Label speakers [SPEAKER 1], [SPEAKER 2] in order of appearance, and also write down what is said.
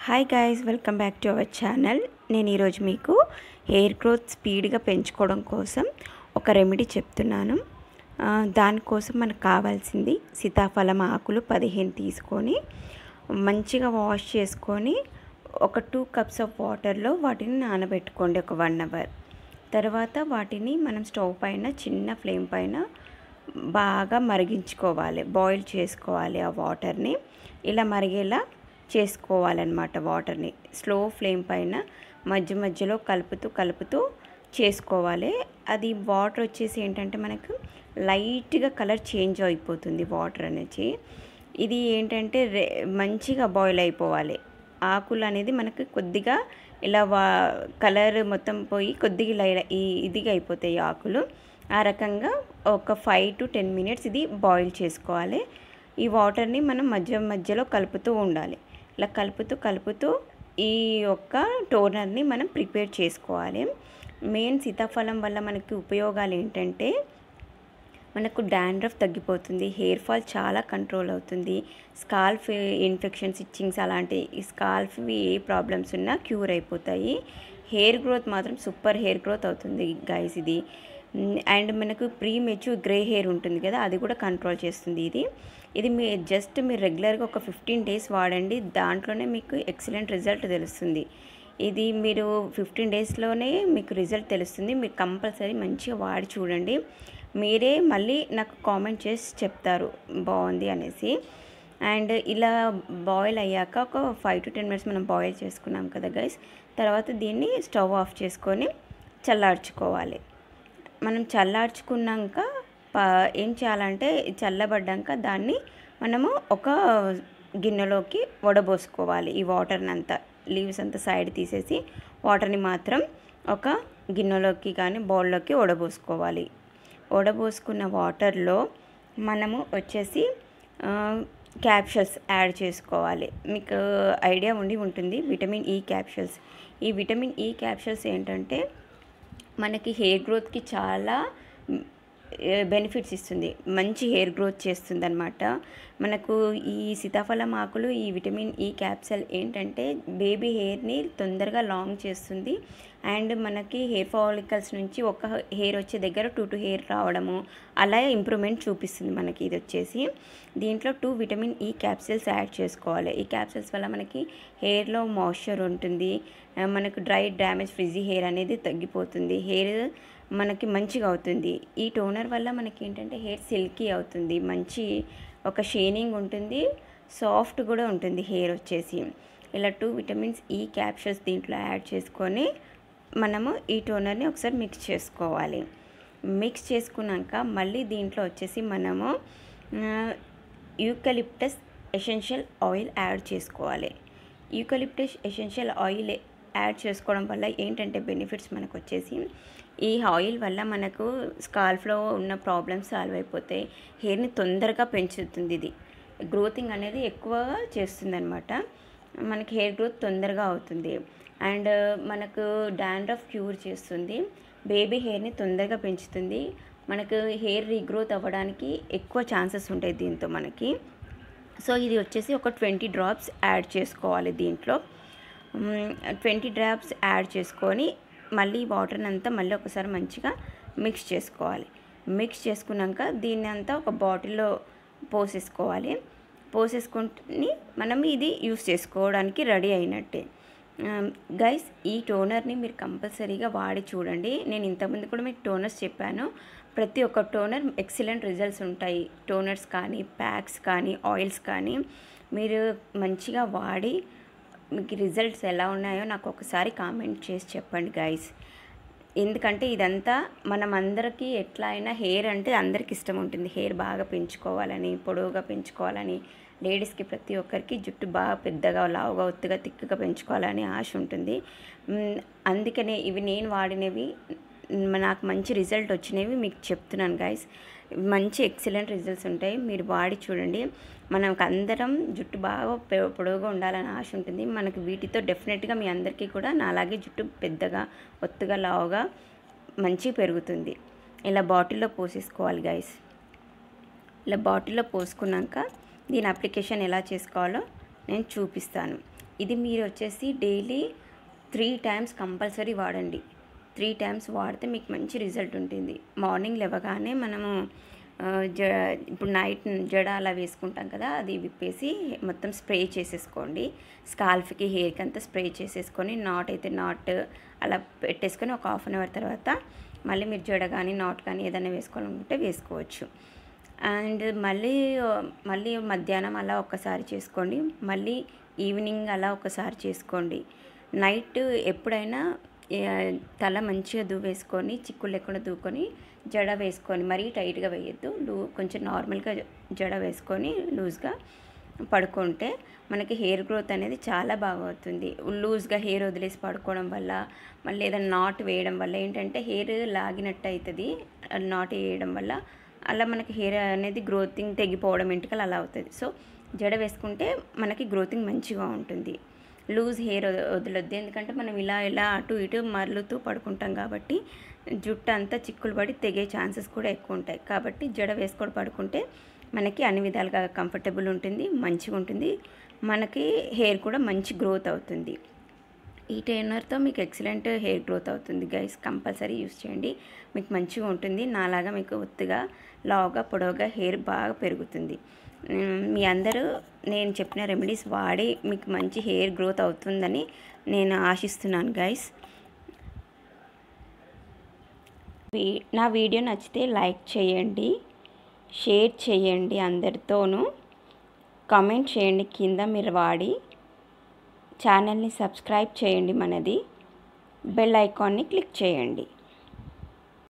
[SPEAKER 1] hi guys welcome back to our channel నేను ఈరోజు మీకు హెయిర్ గ్రోత్ స్పీడ్గా పెంచుకోవడం కోసం ఒక రెమెడీ చెప్తున్నాను ఆ, దానికోసం మనకు కావాల్సింది సీతాఫలం ఆకులు పదిహేను తీసుకొని మంచిగా వాష్ చేసుకొని ఒక టూ కప్స్ ఆఫ్ వాటర్లో వాటిని నానబెట్టుకోండి ఒక వన్ అవర్ తర్వాత వాటిని మనం స్టవ్ పైన చిన్న ఫ్లేమ్ పైన బాగా మరిగించుకోవాలి బాయిల్ చేసుకోవాలి ఆ వాటర్ని ఇలా మరిగేలా చేసుకోవాలన్నమాట వాటర్ని స్లో ఫ్లేమ్ పైన మధ్య మధ్యలో కలుపుతూ కలుపుతూ చేసుకోవాలి అది వాటర్ వచ్చేసి ఏంటంటే మనకు లైట్గా కలర్ చేంజ్ అయిపోతుంది వాటర్ అనేది ఇది ఏంటంటే రె మంచిగా బాయిల్ అయిపోవాలి ఆకులు అనేది మనకు కొద్దిగా ఇలా వా కలర్ మొత్తం పోయి కొద్దిగా ఇలా ఇలా ఈ ఇదిగా అయిపోతాయి ఆకులు ఆ రకంగా ఒక ఫైవ్ టు టెన్ మినిట్స్ ఇది బాయిల్ చేసుకోవాలి ఈ వాటర్ని మనం మధ్య మధ్యలో కలుపుతూ ఉండాలి ఇలా కలుపుతూ కలుపుతూ ఈ యొక్క టోనర్ని మనం ప్రిపేర్ చేసుకోవాలి మెయిన్ సీతాఫలం వల్ల మనకి ఉపయోగాలు ఏంటంటే మనకు డాండ్రఫ్ తగ్గిపోతుంది హెయిర్ ఫాల్ చాలా కంట్రోల్ అవుతుంది స్కాల్ఫ్ ఇన్ఫెక్షన్స్ ఇచ్చింగ్స్ అలాంటి స్కాల్ఫ్వి ఏ ప్రాబ్లమ్స్ ఉన్నా క్యూర్ అయిపోతాయి హెయిర్ గ్రోత్ మాత్రం సూపర్ హెయిర్ గ్రోత్ అవుతుంది గైస్ ఇది అండ్ మనకు ప్రీ మెచ్యూర్ గ్రే హెయిర్ ఉంటుంది కదా అది కూడా కంట్రోల్ చేస్తుంది ఇది ఇది మీ జస్ట్ మీరు రెగ్యులర్గా ఒక ఫిఫ్టీన్ డేస్ వాడండి దాంట్లోనే మీకు ఎక్సలెంట్ రిజల్ట్ తెలుస్తుంది ఇది మీరు ఫిఫ్టీన్ డేస్లోనే మీకు రిజల్ట్ తెలుస్తుంది మీరు కంపల్సరీ మంచిగా వాడి చూడండి మీరే మళ్ళీ నాకు కామెంట్ చేసి చెప్తారు బాగుంది అనేసి అండ్ ఇలా బాయిల్ అయ్యాక ఒక ఫైవ్ టు టెన్ మినిట్స్ మనం బాయిల్ చేసుకున్నాం కదా గైస్ తర్వాత దీన్ని స్టవ్ ఆఫ్ చేసుకొని చల్లార్చుకోవాలి మనం చల్లార్చుకున్నాక ప ఏం చేయాలంటే చల్లబడ్డాక దాన్ని మనము ఒక గిన్నెలోకి వడబోసుకోవాలి ఈ వాటర్ని అంతా లీవ్స్ అంతా సైడ్ తీసేసి వాటర్ని మాత్రం ఒక గిన్నెలోకి కానీ బౌల్లోకి వడబోసుకోవాలి వడబోసుకున్న వాటర్లో మనము వచ్చేసి క్యాప్షల్స్ యాడ్ చేసుకోవాలి మీకు ఐడియా ఉండి ఉంటుంది విటమిన్ ఈ క్యాప్షల్స్ ఈ విటమిన్ ఈ క్యాప్షల్స్ ఏంటంటే మనకి హెయిర్ గ్రోత్కి చాలా బెనిఫిట్స్ ఇస్తుంది మంచి హెయిర్ గ్రోత్ చేస్తుంది అనమాట మనకు ఈ సీతాఫలం ఆకులు ఈ విటమిన్ ఈ క్యాప్సల్ ఏంటంటే బేబీ హెయిర్ని తొందరగా లాంగ్ చేస్తుంది అండ్ మనకి హెయిర్ ఫాలికల్స్ నుంచి ఒక హెయిర్ వచ్చే దగ్గర టూ టూ హెయిర్ రావడము అలా ఇంప్రూవ్మెంట్ చూపిస్తుంది మనకి ఇది వచ్చేసి దీంట్లో two vitamin E capsules add చేసుకోవాలి ఈ క్యాప్సిల్స్ వల్ల మనకి హెయిర్లో మాయిశ్చర్ ఉంటుంది మనకు డ్రై డ్యామేజ్ ఫ్రిజీ హెయిర్ అనేది తగ్గిపోతుంది హెయిర్ మనకి మంచిగా అవుతుంది ఈ టోనర్ వల్ల మనకి ఏంటంటే హెయిర్ సిల్కీ అవుతుంది మంచి ఒక షైనింగ్ ఉంటుంది సాఫ్ట్ కూడా ఉంటుంది హెయిర్ వచ్చేసి ఇలా టూ విటమిన్స్ ఈ క్యాప్షల్స్ దీంట్లో యాడ్ చేసుకొని మనము ఈ టోనర్ని ఒకసారి మిక్స్ చేసుకోవాలి మిక్స్ చేసుకున్నాక మళ్ళీ దీంట్లో వచ్చేసి మనము యూకలిప్టస్ ఎసెన్షియల్ ఆయిల్ యాడ్ చేసుకోవాలి యూకలిప్టస్ ఎసెన్షియల్ ఆయిల్ యాడ్ చేసుకోవడం వల్ల ఏంటంటే బెనిఫిట్స్ మనకు వచ్చేసి ఈ ఆయిల్ వల్ల మనకు స్కాల్ఫ్లో ఉన్న ప్రాబ్లమ్స్ సాల్వ్ అయిపోతాయి హెయిర్ని తొందరగా పెంచుతుంది ఇది గ్రోతింగ్ అనేది ఎక్కువగా చేస్తుంది అనమాట మనకి హెయిర్ గ్రోత్ తొందరగా అవుతుంది అండ్ మనకు డాండ్రఫ్ క్యూర్ చేస్తుంది బేబీ హెయిర్ని తొందరగా పెంచుతుంది మనకు హెయిర్ రీగ్రోత్ అవ్వడానికి ఎక్కువ ఛాన్సెస్ ఉంటాయి దీంతో మనకి సో ఇది వచ్చేసి ఒక ట్వంటీ డ్రాప్స్ యాడ్ చేసుకోవాలి దీంట్లో ట్వంటీ డ్రాప్స్ యాడ్ చేసుకొని మళ్ళీ వాటర్ని అంతా మళ్ళీ ఒకసారి మంచిగా మిక్స్ చేసుకోవాలి మిక్స్ చేసుకున్నాక దీన్ని అంతా ఒక బాటిల్లో పోసేసుకోవాలి పోసేసుకుని మనం ఇది యూస్ చేసుకోవడానికి రెడీ అయినట్టే గైస్ ఈ టోనర్ని మీరు కంపల్సరీగా వాడి చూడండి నేను ఇంతకుముందు కూడా మీకు టోనర్స్ చెప్పాను ప్రతి ఒక్క టోనర్ ఎక్సలెంట్ రిజల్ట్స్ ఉంటాయి టోనర్స్ కానీ ప్యాక్స్ కానీ ఆయిల్స్ కానీ మీరు మంచిగా వాడి మీకు రిజల్ట్స్ ఎలా ఉన్నాయో నాకు ఒకసారి కామెంట్ చేసి చెప్పండి గైస్ ఎందుకంటే ఇదంతా మనం అందరికీ ఎట్లా అయినా హెయిర్ అంటే అందరికి ఇష్టం ఉంటుంది హెయిర్ బాగా పెంచుకోవాలని పొడవుగా పెంచుకోవాలని లేడీస్కి ప్రతి ఒక్కరికి జుట్టు బాగా పెద్దగా లావుగా ఒత్తుగా తిక్కుగా పెంచుకోవాలని ఆశ ఉంటుంది అందుకనే ఇవి నేను వాడినవి నాకు మంచి రిజల్ట్ వచ్చినవి మీకు చెప్తున్నాను గైస్ మంచి ఎక్సలెంట్ రిజల్ట్స్ ఉంటాయి మీరు వాడి చూడండి మనకు అందరం జుట్టు బాగా పొడవుగా ఉండాలని ఆశ ఉంటుంది మనకు వీటితో డెఫినెట్గా మీ అందరికీ కూడా నాలాగే జుట్టు పెద్దగా ఒత్తుగా లావుగా మంచి పెరుగుతుంది ఇలా బాటిల్లో పోసేసుకోవాలి గైస్ ఇలా బాటిల్లో పోసుకున్నాక దీని అప్లికేషన్ ఎలా చేసుకోవాలో నేను చూపిస్తాను ఇది మీరు వచ్చేసి డైలీ త్రీ టైమ్స్ కంపల్సరీ వాడండి త్రీ టైమ్స్ వాడితే మీకు మంచి రిజల్ట్ ఉంటుంది మార్నింగ్ లేవగానే మనము ఆ, జ ఇప్పుడు నైట్ జడ అలా వేసుకుంటాం కదా అది విప్పేసి మొత్తం స్ప్రే చేసేసుకోండి స్కాల్ఫ్కి హెయిర్కి అంతా స్ప్రే చేసేసుకొని నాట్ అయితే నాట్ అలా పెట్టేసుకొని ఒక హాఫ్ అన్ అవర్ తర్వాత మళ్ళీ మీరు జడ కానీ నాట్ కానీ ఏదైనా వేసుకోవాలనుకుంటే వేసుకోవచ్చు అండ్ మళ్ళీ మళ్ళీ మధ్యాహ్నం అలా ఒక్కసారి చేసుకోండి మళ్ళీ ఈవినింగ్ అలా ఒకసారి చేసుకోండి నైట్ ఎప్పుడైనా ఏ, తల మంచిగా దువ్వేసుకొని చిక్కులు లేకుండా దువ్వుకొని జడ వేసుకొని మరీ టైట్గా వేయద్దు లూ కొంచెం నార్మల్గా జడ వేసుకొని లూజ్గా పడుకుంటే మనకి హెయిర్ గ్రోత్ అనేది చాలా బాగా అవుతుంది లూజ్గా హెయిర్ వదిలేసి పడుకోవడం వల్ల మళ్ళీ ఏదైనా నాట్ వేయడం వల్ల ఏంటంటే హెయిర్ లాగినట్టు అవుతుంది నాట్ వేయడం వల్ల అలా మనకి హెయిర్ అనేది గ్రోతింగ్ తెగిపోవడం వెంట్రుకలు అలా అవుతుంది సో జడ వేసుకుంటే మనకి గ్రోతింగ్ మంచిగా ఉంటుంది లూజ్ హెయిర్ వదలొద్దు ఎందుకంటే మనం ఇలా ఇలా అటు ఇటు మరలుతూ పడుకుంటాం కాబట్టి జుట్టు అంతా చిక్కులు పడి తెగే ఛాన్సెస్ కూడా ఎక్కువ ఉంటాయి కాబట్టి జడ వేసుకొని పడుకుంటే మనకి అన్ని విధాలుగా కంఫర్టబుల్ ఉంటుంది మంచిగా ఉంటుంది మనకి హెయిర్ కూడా మంచి గ్రోత్ అవుతుంది ఈ ట్రైనర్తో మీకు ఎక్సలెంట్ హెయిర్ గ్రోత్ అవుతుంది గైస్ కంపల్సరీ యూస్ చేయండి మీకు మంచిగా ఉంటుంది నాలాగా మీకు ఒత్తుగా లావుగా పొడవుగా హెయిర్ బాగా పెరుగుతుంది మ్, మీ అందరూ నేను చెప్పిన రెమెడీస్ వాడి మీకు మంచి హెయిర్ గ్రోత్ అవుతుందని నేను ఆశిస్తున్నాను గైస్ వీ- నా వీడియో నచ్చితే లైక్ చేయండి షేర్ చేయండి అందరితోనూ కామెంట్ చేయండి కింద మీరు వాడి ఛానల్ని సబ్స్క్రైబ్ చేయండి మనది బెల్ ఐకాన్ని క్లిక్ చేయండి